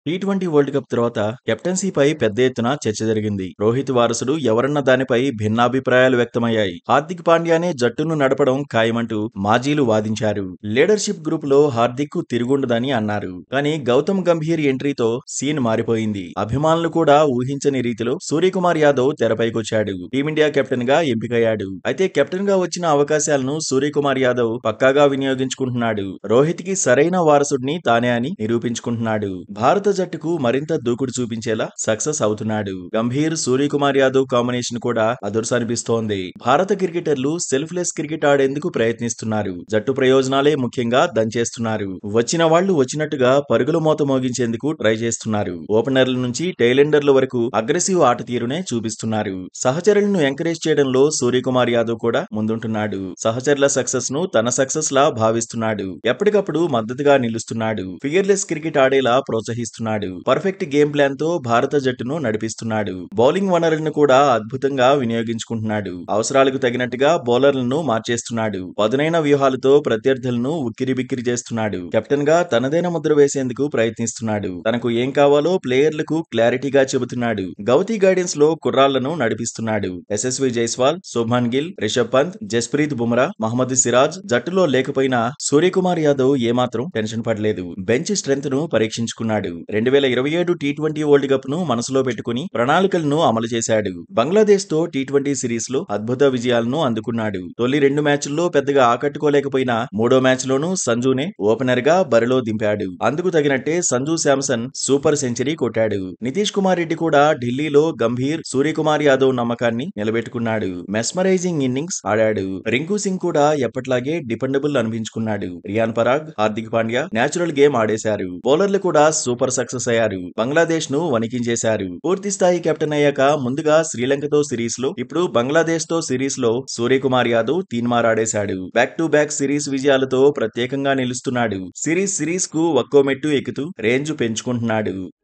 T twenty world cup తర్వాత కెప్టెన్సీపై పెద్ద ఎత్తున చర్చ జరిగింది రోహిత్ వారసుడు ఎవరన్న దానిపై భిన్నాభిప్రాయాలు వ్యక్తమయ్యాయి హార్దిక్ పాండ్యానే జట్టును నడపడం ఖాయమంటూ మాజీలు వాదించారు లీడర్షిప్ గ్రూప్ లో హార్దిక్ కు తిరుగుండదని అన్నారు కానీ గౌతమ్ గంభీర్ ఎంట్రీతో సీన్ మారిపోయింది అభిమానులు కూడా ఊహించని రీతిలో సూర్యకుమార్ యాదవ్ తెరపైకొచ్చాడు టీమిండియా కెప్టెన్ గా ఎంపికయ్యాడు అయితే కెప్టెన్ గా వచ్చిన అవకాశాలను సూర్యకుమార్ యాదవ్ పక్కాగా వినియోగించుకుంటున్నాడు రోహిత్ కి సరైన వారసుడిని తానే అని నిరూపించుకుంటున్నాడు భారత జట్టుకు మరింత దూకుడు చూపించేలా సక్సెస్ అవుతున్నాడు గంభీర్ సూర్యకుమార్ యాదవ్ కాంబినేషన్ కూడా అదుర్స్ అనిపిస్తోంది భారత క్రికెటర్లు సెల్ఫ్లెస్ క్రికెట్ ఆడేందుకు ప్రయత్నిస్తున్నారు జట్టు ప్రయోజనాలే ముఖ్యంగా దంచేస్తున్నారు వచ్చిన వాళ్లు వచ్చినట్టుగా పరుగుల మోత మోగించేందుకు ట్రై చేస్తున్నారు ఓపెనర్ల నుంచి టైలెండర్ల వరకు అగ్రెసివ్ ఆట తీరునే చూపిస్తున్నారు సహచరులను ఎంకరేజ్ చేయడంలో సూర్యకుమార్ యాదవ్ కూడా ముందుంటున్నాడు సహచరుల సక్సెస్ ను తన సక్సెస్ లా భావిస్తున్నాడు ఎప్పటికప్పుడు మద్దతుగా నిలుస్తున్నాడు ఫియర్లెస్ క్రికెట్ ఆడేలా ప్రోత్సహిస్తున్నాడు పర్ఫెక్ట్ గేమ్ ప్లాన్ తో భారత జట్టును నడిపిస్తున్నాడు బౌలింగ్ వనరులను కూడా అద్భుతంగా వినియోగించుకుంటున్నాడు అవసరాలకు తగినట్టుగా బౌలర్లను మార్చేస్తున్నాడు పదునైన వ్యూహాలతో ప్రత్యర్థులను ఉక్కిరిబిక్కిరి చేస్తున్నాడు కెప్టెన్ గా తనదైన ముద్ర వేసేందుకు ప్రయత్నిస్తున్నాడు తనకు ఏం కావాలో ప్లేయర్లకు క్లారిటీగా చెబుతున్నాడు గౌతీ గైడెన్స్ లో కుర్రాళ్లను నడిపిస్తున్నాడు ఎస్ఎస్వి జైస్వాల్ శుభ్మన్ గిల్ రిషబ్ పంత్ జస్ప్రీత్ బుమ్రా మహమ్మద్ సిరాజ్ జట్టులో లేకపోయినా సూర్యకుమార్ యాదవ్ ఏమాత్రం టెన్షన్ పడలేదు బెంచ్ స్ట్రెంత్ ను పరీక్షించుకున్నాడు రెండు వేల ఇరవై ఏడు టీ ట్వంటీ వరల్డ్ కప్ ను మనసులో పెట్టుకుని ప్రణాళికలను అమలు చేశాడు బంగ్లాదేశ్ తో టీ ట్వంటీ సిరీస్ లో అద్భుత విజయాలను అందుకున్నాడు తొలి రెండు మ్యాచ్ల్లో పెద్దగా ఆకట్టుకోలేకపోయినా మూడో మ్యాచ్ లోనూ సంజునే ఓపెనర్ గా బరిలో దింపాడు అందుకు తగినట్టే సంజు శాంసన్ సూపర్ సెంచరీ కొట్టాడు నితీష్ కుమార్ రెడ్డి కూడా ఢిల్లీలో గంభీర్ సూర్యకుమార్ యాదవ్ నమ్మకాన్ని నిలబెట్టుకున్నాడు మెస్మరైజింగ్ ఇన్నింగ్స్ ఆడాడు రింకు సింగ్ కూడా ఎప్పట్లాగే డిపెండబుల్ అనిపించుకున్నాడు రియాన్ పరాగ్ హార్దిక్ పాండ్యా నేచురల్ గేమ్ ఆడేశారు బౌలర్లు కూడా సూపర్ సక్సెస్ అయ్యారు బంగ్లాదేశ్ ను వణికించేశారు పూర్తి స్థాయి కెప్టెన్ అయ్యాక ముందుగా శ్రీలంకతో సిరీస్ లో ఇప్పుడు బంగ్లాదేశ్ తో సిరీస్ లో సూర్యకుమార్ యాదవ్ తీన్మార్ ఆడేశాడు బ్యాక్ టు బ్యాక్ సిరీస్ విజయాలతో ప్రత్యేకంగా నిలుస్తున్నాడు సిరీస్ సిరీస్ కు ఒక్కో మెట్టు ఎక్కుతూ రేంజ్ పెంచుకుంటున్నాడు